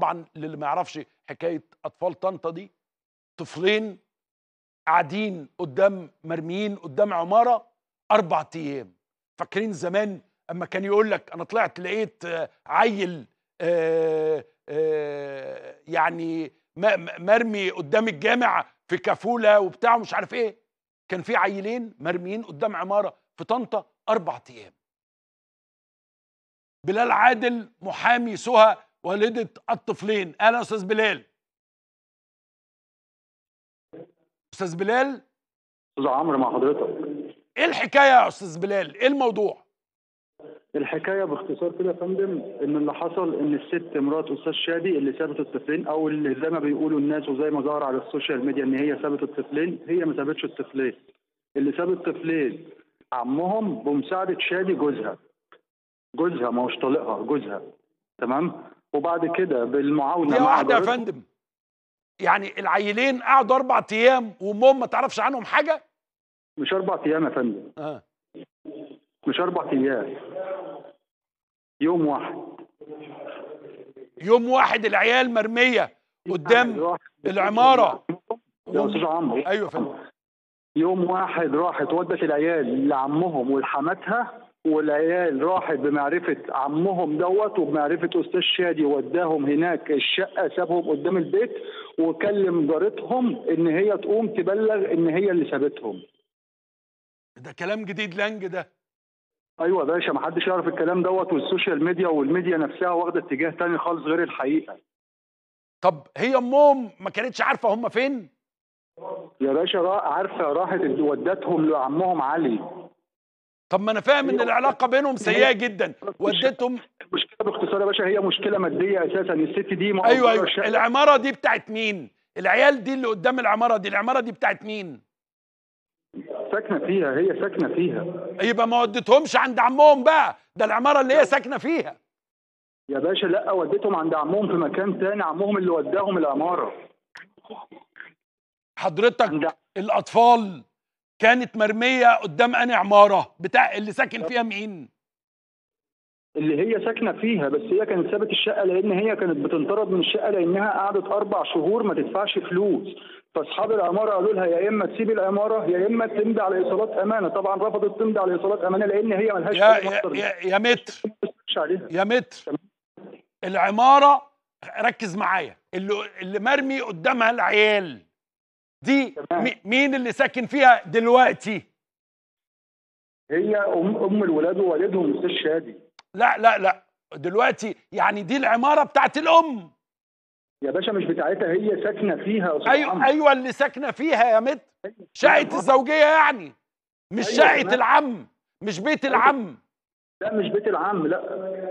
طبعا للي ما يعرفش حكايه اطفال طنطا دي طفلين قاعدين قدام مرميين قدام عماره اربع ايام فاكرين زمان اما كان يقول لك انا طلعت لقيت آه، عيل آه، آه، يعني م- م- مرمي قدام الجامع في كفوله وبتاع مش عارف ايه كان في عيلين مرميين قدام عماره في طنطا اربع ايام بلال عادل محامي سهى والده الطفلين اهلا يا استاذ بلال استاذ بلال استاذ عمرو مع حضرتك ايه الحكايه يا استاذ بلال ايه الموضوع الحكايه باختصار كده يا فندم ان اللي حصل ان الست مرات استاذ شادي اللي سابت الطفلين او اللي زي ما بيقولوا الناس وزي ما ظهر على السوشيال ميديا ان هي سابت الطفلين هي ما سابتش الطفلين اللي ساب الطفلين عمهم بمساعده شادي جوزها جوزها ما هوش طليقها جوزها تمام وبعد كده بالمعاونه دي مع واحده يا جارتها- فندم يعني العيلين قعدوا اربع ايام وامهم ما تعرفش عنهم حاجه مش اربع ايام يا فندم اه مش اربع ايام يوم واحد يوم واحد العيال مرميه قدام راح- العماره يا استاذ عمرو ايوه يا فندم يوم واحد راحت ودت العيال لعمهم ولحماتها والعيال راحت بمعرفة عمهم دوت وبمعرفة أستاذ شادي وداهم هناك الشقة سابهم قدام البيت وكلم جارتهم إن هي تقوم تبلغ إن هي اللي سابتهم. ده كلام جديد لانج ده أيوة يا باشا محدش يعرف الكلام دوت والسوشيال ميديا والميديا نفسها واخدة اتجاه تاني خالص غير الحقيقة. طب هي امهم ما كانتش عارفه هم فين يا باشا را- عارفة راحت ودتهم لعمهم علي. طب ما انا فاهم ان العلاقه بينهم سيئه جدا وديتهم المشكلة باختصار يا باشا هي مشكلة مادية أساسا الست دي مؤجرة ايوه ايوه شقة. العماره دي بتاعت مين العيال دي اللي قدام العماره دي العماره دي بتاعت مين ساكنة فيها هي ساكنة فيها. يبقى ما وديتهمش عند عمهم بقى ده العماره اللي هي ساكنه فيها يا باشا لا وديتهم عند عمهم في مكان تاني عمهم اللي وداهم العمارة حضرتك عند الاطفال كانت مرميه قدام انهي عماره بتاع اللي ساكن فيها مين اللي هي ساكنة فيها بس هي كانت سابت الشقة لأن هي كانت بتنطرد من الشقة لأنها قعدت أربع شهور ما تدفعش فلوس فأصحاب العمارة قالوا لها يا إما تسيب العمارة يا إما تمضي على إيصالات أمانة طبعا رفضت تمضي على إيصالات أمانة لأن هي ملهاش يا أي يا مصدر يا, يا متر ما تدفعش عليها يا متر العماره ركز معايا اللي اللي مرمي قدامها العيال دي تمام. مي- مين اللي ساكن فيها دلوقتي هي أم أم الولاد ووالدهم أستاذ شادي لا لا لا دلوقتي يعني دي العماره بتاعت الام يا باشا مش بتاعتها هي ساكنة فيها يا أستاذ ايوه عمرو. ايوه اللي ساكنه فيها يا متر شقه الزوجيه يعني مش أيوة، شقه تمام. العم مش بيت العم لا مش بيت العم لا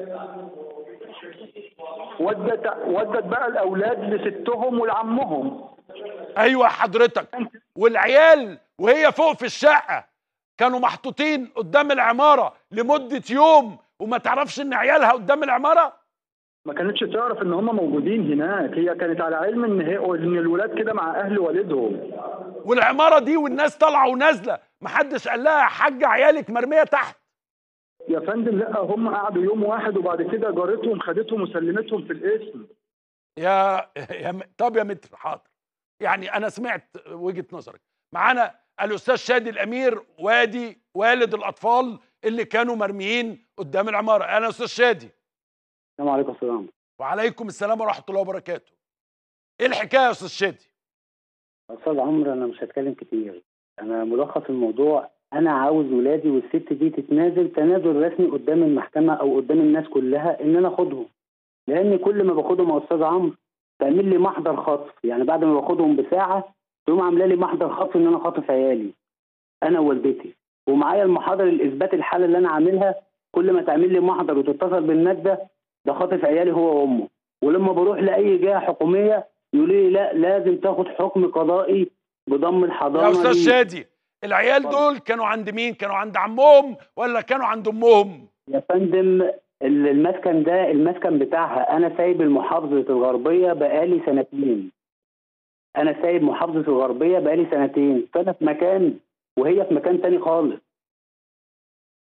ودت ودت بقى الاولاد لستهم ولعمهم ايوه حضرتك والعيال وهي فوق في الشقه كانوا محطوطين قدام العماره لمده يوم وما تعرفش ان عيالها قدام العماره ما كانتش تعرف ان هم موجودين هناك هي كانت على علم ان هي ان الولاد كده مع اهل والدهم والعماره دي والناس طالعه ونازله محدش قال لها يا حاجه عيالك مرميه تحت يا فندم لا هم قعدوا يوم واحد وبعد كده جارتهم خدتهم وسلمتهم في الاسم يا يا م- طب يا متر حاضر يعني انا سمعت وجهه نظرك معانا الاستاذ شادي الامير وادي والد الاطفال اللي كانوا مرميين قدام العماره انا استاذ شادي السلام عليكم السلام وعليكم السلام ورحمه الله وبركاته ايه الحكايه يا استاذ شادي استاذ عمرو انا مش هتكلم كتير انا ملخص الموضوع انا عاوز ولادي والست دي تتنازل تنازل رسمي قدام المحكمه او قدام الناس كلها ان انا اخدهم لان كل ما باخدهم يا استاذ عمرو تعمل لي محضر خطف يعني بعد ما باخدهم بساعه تقوم عامله لي محضر خطف ان انا خاطف عيالي انا ووالدتي ومعايا المحاضر الاثبات الحاله اللي انا عاملها كل ما تعمل لي محضر وتتصل بالماده ده خاطف عيالي هو وامه ولما بروح لاي جهه حكوميه يقولوا لي لا لازم تاخد حكم قضائي بضم الحضانه يا استاذ ليك. شادي العيال دول كانوا عند مين كانوا عند عمهم ولا كانوا عند امهم يا فندم ال- المسكن ده المسكن بتاعها انا سايب المحافظه الغربيه بقالي سنتين انا سايب محافظه الغربيه بقالي سنتين فانا في مكان وهي في مكان تاني خالص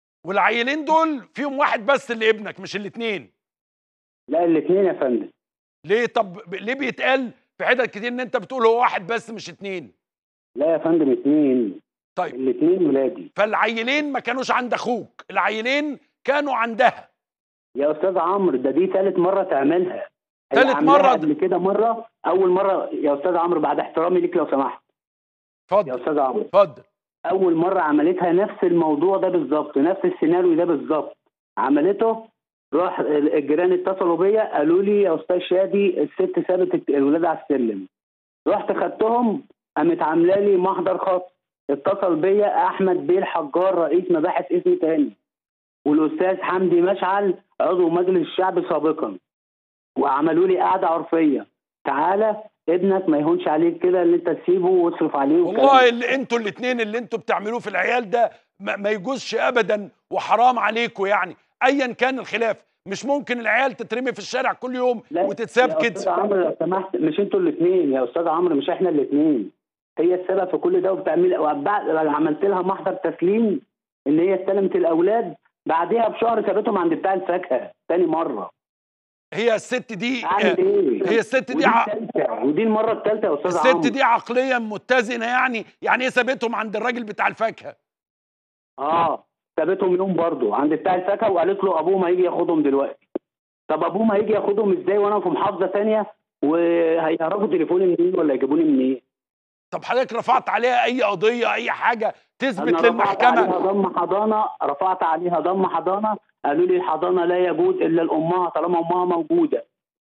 والعيلين دول فيهم واحد بس اللي ابنك مش الاثنين لا الاثنين يا فندم ليه طب ب- ليه بيتقال في حتت كتير ان انت بتقول هو واحد بس مش اتنين لا يا فندم اتنين طيب الاتنين ولادي فالعيلين ما كانوش عند اخوك العيلين كانوا عندها يا استاذ عمرو ده دي ثالث مره تعملها هي تالت عاملاها مرة؟ قبل كده مره اول مره يا استاذ عمرو بعد احترامي ليك لو سمحت يا اتفضل استاذ عمرو اتفضل اول مره عملتها نفس الموضوع ده بالظبط نفس السيناريو ده بالظبط عملته راح الجيران اتصلوا بيا قالوا لي يا استاذ شادي الست سابت الولاد على السلم رحت خدتهم قامت عامله لي محضر خاص اتصل بيا احمد بيه الحجار رئيس مباحث اسم تاني والاستاذ حمدي مشعل عضو مجلس الشعب سابقا وعملوا لي قعده عرفيه تعالى ابنك ما يهونش عليك كده اللي انت تسيبه واصرف عليه والكلام والله اللي انتوا الاثنين اللي انتوا بتعملوه في العيال ده ما, ما يجوزش ابدا وحرام عليكم يعني ايا كان الخلاف مش ممكن العيال تترمي في الشارع كل يوم لا وتتساب يا استاذ كده عمرو لو سمحت مش انتوا الاثنين يا استاذ عمرو مش احنا الاثنين هي السبب في كل ده وبتعمل وبعد عملت لها محضر تسليم ان هي استلمت الاولاد بعدها بشهر سابتهم عند بتاع الفاكهه تاني مره هي الست دي اعمل ايه؟ هي الست دي ودي ع- التالتة، ودي المره الثالثه يا استاذ عمرو الست دي عقليا متزنه يعني يعني ايه سابتهم عند الراجل بتاع الفاكهه اه سابتهم يوم برضه عند بتاع الفاكهه وقالت له ابوهم هيجي ياخدهم دلوقتي طب ابوهم هيجي ياخدهم ازاي وانا في محافظه ثانيه وهيعرفوا تليفوني منين ولا يجيبوني منين؟ طب حضرتك رفعت عليها اي قضيه اي حاجه تثبت انا رفعت للمحكمه عليها ضم حضانه رفعت عليها ضم حضانه قالوا لي الحضانه لا يجوز الا لامها طالما امها موجوده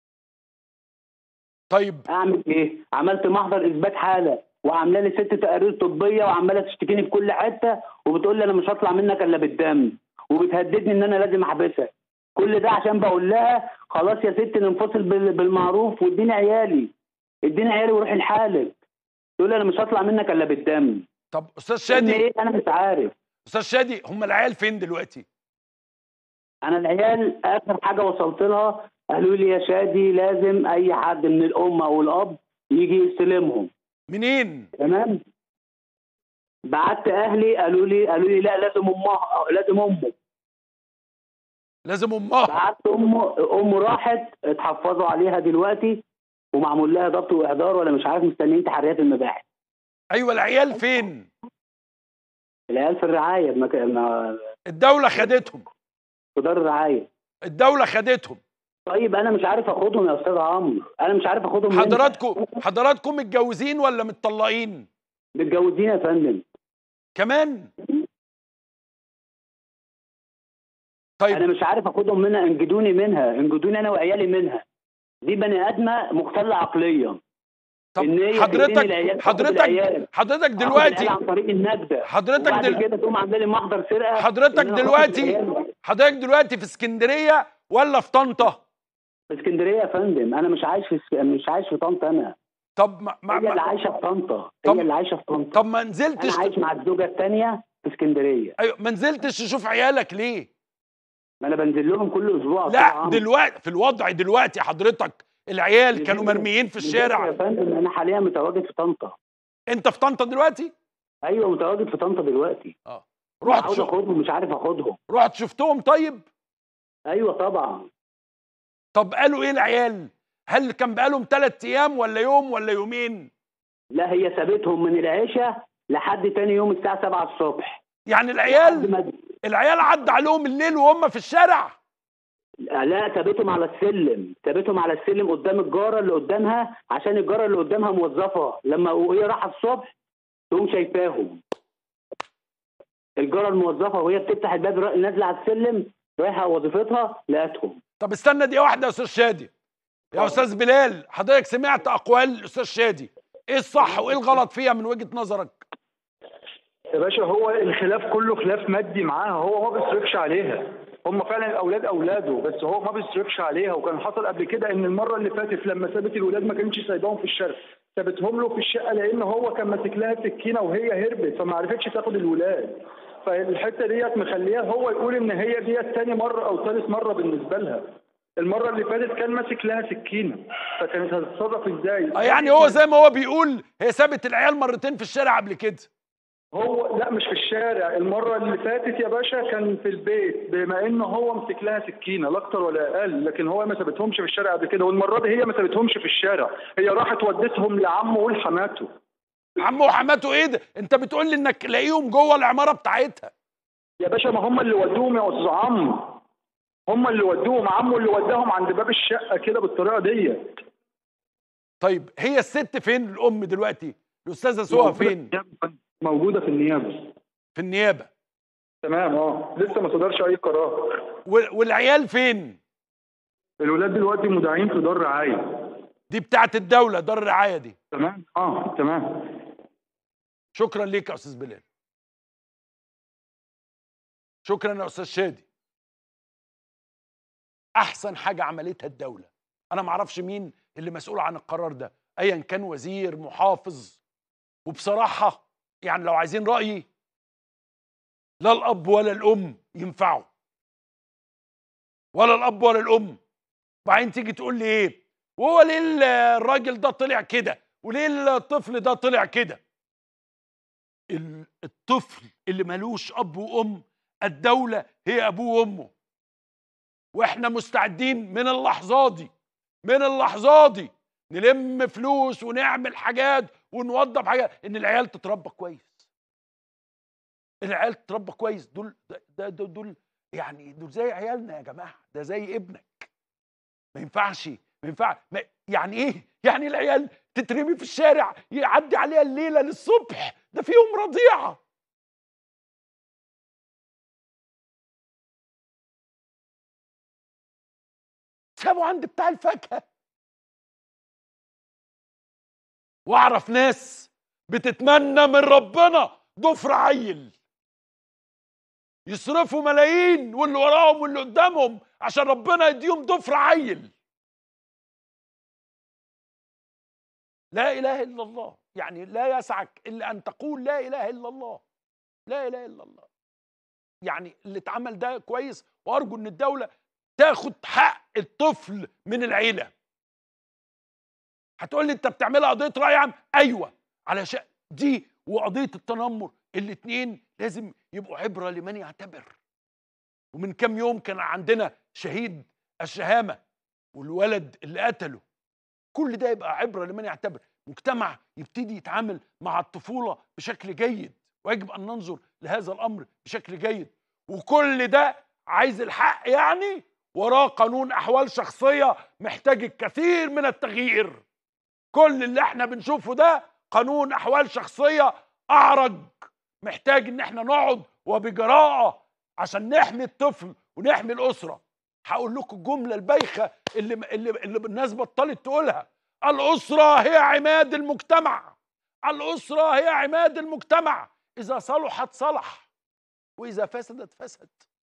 طيب اعمل ايه؟ عملت محضر اثبات حاله وعامله لي ست تقارير طبيه وعماله تشتكيني في كل حته وبتقول لي انا مش هطلع منك الا بالدم وبتهددني ان انا لازم احبسك كل ده عشان بقول لها خلاص يا ست ننفصل بال- بالمعروف واديني عيالي اديني عيالي وروحي لحالك تقول لي انا مش هطلع منك الا بالدم طب استاذ إن شادي ايه انا مش عارف استاذ شادي هم العيال فين دلوقتي انا العيال اخر حاجه وصلت لها قالوا لي يا شادي لازم اي حد من الام او الاب يجي يستلمهم منين تمام بعت اهلي قالوا لي قالوا لي لا لازم امها لازم امه لازم امها بعت امه امه راحت اتحفظوا عليها دلوقتي ومعمول لها ضبط واحضار ولا مش عارف مستنيين تحريات المباحث ايوه العيال فين العيال في الرعايه بمك... ما- الدوله خدتهم في دار الرعايه الدوله خدتهم طيب انا مش عارف اخدهم يا استاذ عمرو انا مش عارف اخدهم منك. حضراتكم حضراتكم متجوزين ولا متطلقين متجوزين يا فندم كمان انا طيب مش عارف اخدهم منها انجدوني منها انجدوني انا وعيالي منها دي بني ادمه مختله عقليا طب إن هي تديني حضرتك العيال، تاخد حضرتك العيال. حضرتك آخد دلوقتي العيال عن طريق النجده حضرتك وبعد دل... كده تقوم عامله لي محضر سرقه حضرتك إن أنا آخد دلوقتي العيال. حضرتك دلوقتي في اسكندريه ولا في طنطا في اسكندريه يا فندم انا مش عايش في اسك- مش عايش في طنطا انا طب ما, ما, هي اللي ما عايشه في طنطا طب- هي اللي عايشه في طنطا طب ما نزلتش انا عايش مع الزوجه الثانيه في اسكندريه ايوه ما نزلتش تشوف عيالك ليه ما انا بنزل لهم كل اسبوع لا طبعاً. دلوقتي في الوضع دلوقتي حضرتك العيال كانوا مرميين في يا الشارع فندم انا حاليا متواجد في طنطا انت في طنطا دلوقتي ايوه متواجد في طنطا دلوقتي رحت عاوز شو... اخدهم مش عارف اخدهم رحت شفتهم طيب ايوه طبعا طب قالوا ايه العيال هل كان بقالهم ثلاث ايام ولا يوم ولا يومين لا هي سابتهم من العشاء لحد تاني يوم الساعه 7 الصبح يعني لحد العيال ما- العيال عدى عليهم الليل وهم في الشارع لا سابتهم على السلم سابتهم على السلم قدام الجاره اللي قدامها عشان الجاره اللي قدامها موظفه لما وهي رايحه الصبح تقوم شايفاهم الجاره الموظفه وهي بتفتح الباب را- نازله على السلم رايحه وظيفتها لقتهم طب استنى دقيقه واحده يا استاذ شادي يا استاذ بلال حضرتك سمعت اقوال الاستاذ شادي ايه الصح وايه الغلط فيها من وجهه نظرك يا باشا هو الخلاف كله خلاف مادي معاها هو ما بيصرفش عليها هم فعلا الاولاد اولاده بس هو ما بيصرفش عليها وكان حصل قبل كده ان المره اللي فاتت لما سابت الولاد ما كانش سايباهم في الشارع سابتهم له في الشقه لان هو كان ماسك لها سكينه وهي هربت فما عرفتش تاخد الولاد فالحته ديت مخليها هو يقول ان هي ديت تاني مره او ثالث مره بالنسبه لها المره اللي فاتت كان ماسك لها سكينه فكانت هتتصرف ازاي آه يعني هو زي ما هو بيقول هي سابت العيال مرتين في الشارع قبل كده هو لا مش في الشارع المرة اللي فاتت يا باشا كان في البيت بما انه هو مسك لها سكينة لا اكتر ولا اقل لكن هو ما سابتهمش في الشارع قبل كده والمرة دي هي ما سابتهمش في الشارع هي راحت ودتهم لعمه ولحماته عمه وحماته ايه ده انت بتقول لي انك لاقيهم جوه العماره بتاعتها يا باشا ما هم اللي ودوهم يا استاذ عمرو هم اللي ودوهم عمه اللي وداهم عند باب الشقة كده بالطريقة ديت طيب هي الست فين الام دلوقتي الاستاذه سوها فين موجودة في النيابة في النيابه تمام اه لسه ما صدرش اي قرار وال- والعيال فين الولاد دلوقتي مدعين في دار رعاية دي بتاعت الدوله دار الرعايه دي تمام اه تمام شكرا ليك يا استاذ بلال شكرا يا استاذ شادي احسن حاجه عملتها الدوله انا ما اعرفش مين اللي مسؤول عن القرار ده ايا كان وزير محافظ وبصراحه يعني لو عايزين رايي لا الاب ولا الام ينفعوا ولا الاب ولا الام وبعدين تيجي تقول لي ايه وهو ليه الراجل ده طلع كده وليه الطفل ده طلع كده ال- الطفل اللي ملوش اب وام الدوله هي ابوه وامه واحنا مستعدين من اللحظه دي من اللحظه دي نلم فلوس ونعمل حاجات ونوضب حاجات ان العيال تتربى كويس العيال تتربى كويس دول ده- ده ده- دول يعني دول زي عيالنا يا جماعه ده زي ابنك ما ينفعش ما ينفع ما يعني ايه يعني العيال تترمي في الشارع يعدي عليها الليله للصبح ده فيهم رضيعه سابوا عند بتاع الفاكهه واعرف ناس بتتمنى من ربنا ضفر عيل يصرفوا ملايين واللي وراهم واللي قدامهم عشان ربنا يديهم ضفر عيل لا اله الا الله يعني لا يسعك الا ان تقول لا اله الا الله لا اله الا الله يعني اللي اتعمل ده كويس وارجو ان الدوله تاخد حق الطفل من العيله هتقول لي انت بتعملها قضيه راي عام ايوه علشان دي وقضيه التنمر الاثنين لازم يبقوا عبره لمن يعتبر ومن كام يوم كان عندنا شهيد الشهامه والولد اللي قتله كل ده يبقى عبره لمن يعتبر مجتمع يبتدي يتعامل مع الطفوله بشكل جيد ويجب ان ننظر لهذا الامر بشكل جيد وكل ده عايز الحق يعني وراه قانون احوال شخصيه محتاج الكثير من التغيير كل اللي احنا بنشوفه ده قانون احوال شخصيه اعرج محتاج ان احنا نقعد وبجراءه عشان نحمي الطفل ونحمي الاسره هقول لكم الجمله البايخه اللي اللي, اللي الناس بطلت تقولها الاسره هي عماد المجتمع الاسره هي عماد المجتمع اذا صلحت صلح واذا فسدت فسد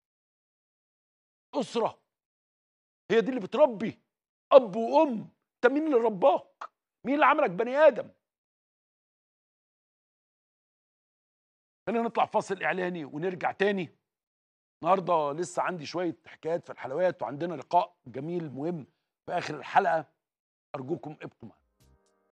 اسره هي دي اللي بتربي اب وام انت مين اللي رباك مين اللي عملك بني ادم خلينا نطلع فاصل اعلاني ونرجع تاني النهارده لسه عندي شويه حكايات في الحلويات وعندنا لقاء جميل مهم في اخر الحلقه ارجوكم ابقوا معنا